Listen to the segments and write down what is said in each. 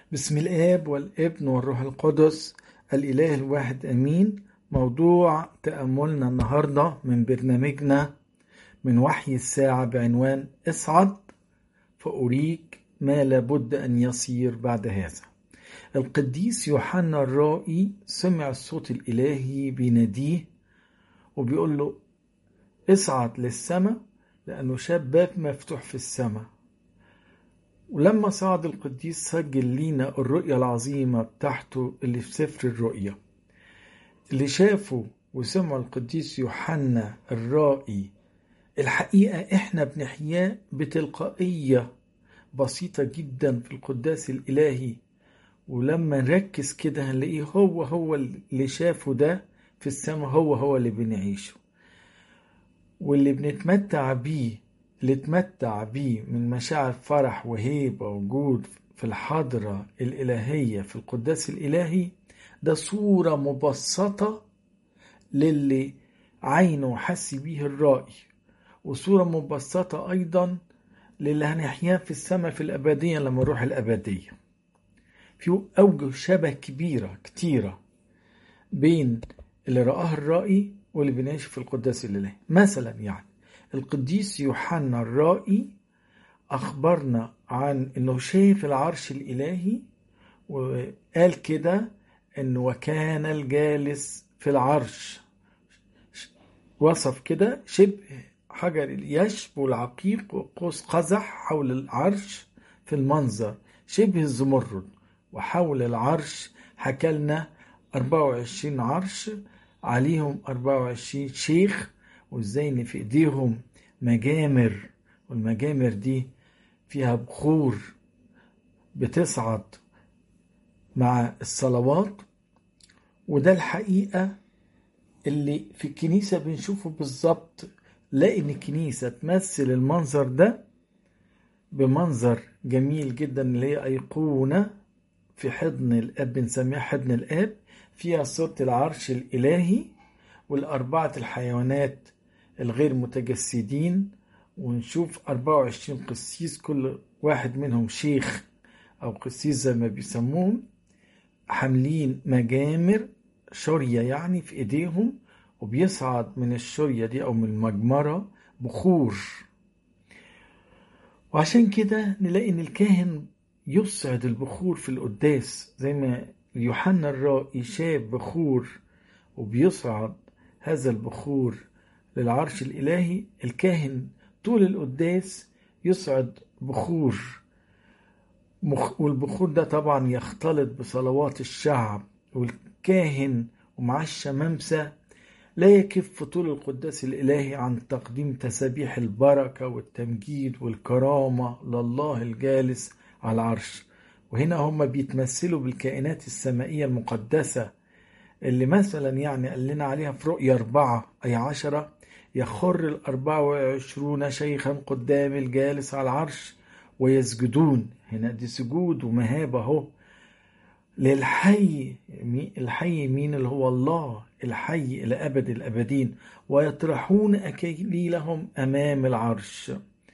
بسم الآب والابن والروح القدس الإله الواحد أمين موضوع تأملنا النهاردة من برنامجنا من وحي الساعة بعنوان اصعد فأريك ما لابد أن يصير بعد هذا القديس يوحنا الرائي سمع الصوت الإلهي بيناديه وبيقول له اصعد للسماء لأنه شاف باب مفتوح في السماء ولما صعد القديس سجل لينا الرؤية العظيمة بتاعته اللي في سفر الرؤيا اللي شافه وسمعه القديس يوحنا الرائي الحقيقة احنا بنحياه بتلقائية بسيطة جدا في القداس الإلهي ولما نركز كده هنلاقيه هو هو اللي شافه ده في السماء هو هو اللي بنعيشه واللي بنتمتع بيه اللي اتمتع بيه من مشاعر فرح وهيبة وجود في الحضرة الإلهية في القداس الإلهي ده صورة مبسطة للي عينه حس بيه الرائي وصورة مبسطة أيضا للي هنحياه في السماء في الأبدية لما نروح الأبدية في أوجه شبه كبيرة كتيرة بين اللي رآه الرائي واللي بنعيش في القداس الإلهي مثلا يعني القديس يوحنا الرائي أخبرنا عن أنه شاف العرش الإلهي وقال كده أنه وكان الجالس في العرش وصف كده شبه حجر يشبه العقيق وقوس قزح حول العرش في المنظر شبه الزمرد وحول العرش حكى لنا 24 عرش عليهم 24 شيخ وازاي ان في ايديهم مجامر والمجامر دي فيها بخور بتصعد مع الصلوات وده الحقيقة اللي في الكنيسة بنشوفه بالظبط لاقي ان الكنيسة تمثل المنظر ده بمنظر جميل جدا اللي هي أيقونة في حضن الأب بنسميها حضن الآب فيها صورة العرش الإلهي والأربعة الحيوانات الغير متجسدين ونشوف 24 قسيس كل واحد منهم شيخ أو قسيس زي ما بيسموهم حاملين مجامر شرية يعني في إيديهم وبيصعد من الشرية دي أو من المجمرة بخور وعشان كده نلاقي إن الكاهن يصعد البخور في القداس زي ما يوحنا الرائي شاف بخور وبيصعد هذا البخور للعرش الإلهي الكاهن طول القداس يصعد بخور والبخور ده طبعا يختلط بصلوات الشعب والكاهن ومعاه الشمامسة لا يكف طول القداس الإلهي عن تقديم تسابيح البركة والتمجيد والكرامة لله الجالس على العرش وهنا هم بيتمثلوا بالكائنات السمائية المقدسة اللي مثلا يعني قال لنا عليها في رؤية أربعة أي عشرة يخر الأربعة وعشرون شيخا قدام الجالس على العرش ويسجدون هنا دي سجود ومهابة اهو للحي الحي مين اللي هو الله الحي إلى أبد الأبدين ويطرحون أكاليلهم أمام العرش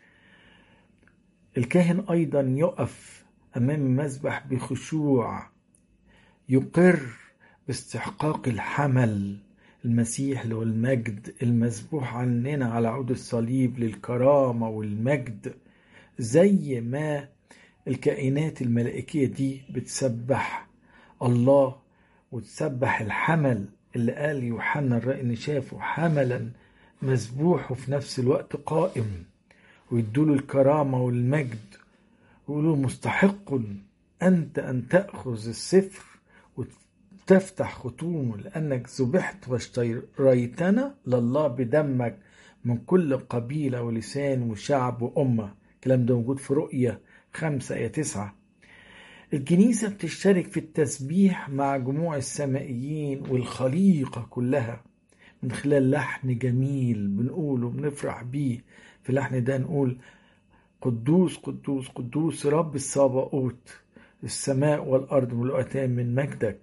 الكاهن أيضا يقف أمام المذبح بخشوع يقر باستحقاق الحمل المسيح له المجد المذبوح عننا على عود الصليب للكرامة والمجد زي ما الكائنات الملائكية دي بتسبح الله وتسبح الحمل اللي قال يوحنا الرأي إن شافه حملا مذبوح وفي نفس الوقت قائم ويدوله الكرامة والمجد ويقولوا مستحق أنت أن تأخذ السفر تفتح ختومه لأنك ذبحت واشتريتنا لله بدمك من كل قبيلة ولسان وشعب وأمة الكلام ده موجود في رؤية خمسة آية تسعة الكنيسة بتشترك في التسبيح مع جموع السمائيين والخليقة كلها من خلال لحن جميل بنقوله بنفرح بيه في اللحن ده نقول قدوس قدوس قدوس رب الصابئوت السماء والأرض ملؤتان من مجدك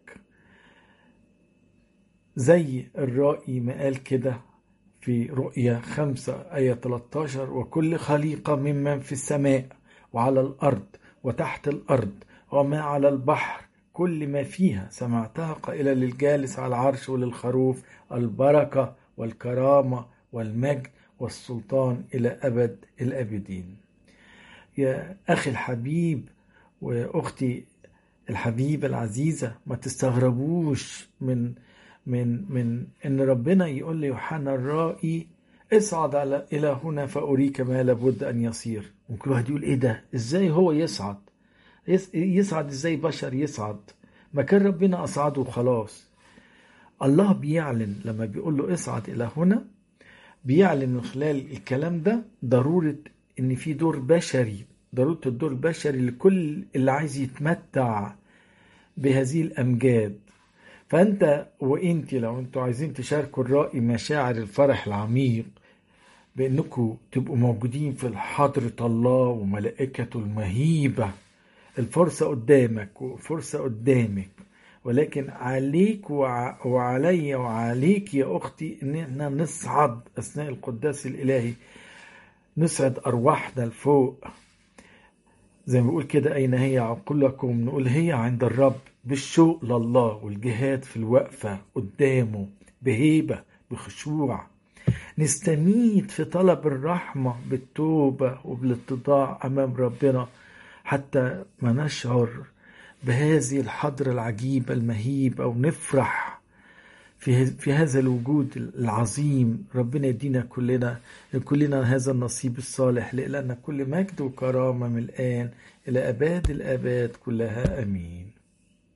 زي الرائي ما قال كده في رؤيا خمسة آية 13 وكل خليقة ممن في السماء وعلى الأرض وتحت الأرض وما على البحر كل ما فيها سمعتها قائلة للجالس على العرش وللخروف البركة والكرامة والمجد والسلطان إلى أبد الأبدين يا أخي الحبيب وأختي الحبيبة العزيزة ما تستغربوش من من من ان ربنا يقول ليوحنا الرائي اصعد على الى هنا فاريك ما لابد ان يصير ممكن واحد يقول ايه ده ازاي هو يصعد يصعد ازاي بشر يصعد ما كان ربنا اصعده وخلاص الله بيعلن لما بيقول له اصعد الى هنا بيعلن من خلال الكلام ده ضروره ان في دور بشري ضروره الدور البشري لكل اللي عايز يتمتع بهذه الامجاد فانت وانت لو انتوا عايزين تشاركوا الرأي مشاعر الفرح العميق بانكم تبقوا موجودين في حضرة الله وملائكته المهيبة الفرصة قدامك وفرصة قدامك ولكن عليك وعلي وعليك يا أختي إن احنا نصعد أثناء القداس الإلهي نصعد أرواحنا لفوق زي ما بيقول كده أين هي عقولكم نقول هي عند الرب بالشوق لله والجهاد في الوقفة قدامه بهيبة بخشوع نستميت في طلب الرحمة بالتوبة وبالاتضاع أمام ربنا حتى ما نشعر بهذه الحضرة العجيبة المهيبة ونفرح في في هذا الوجود العظيم ربنا يدينا كلنا كلنا هذا النصيب الصالح لأن كل مجد وكرامة من الآن إلى أباد الآباد كلها أمين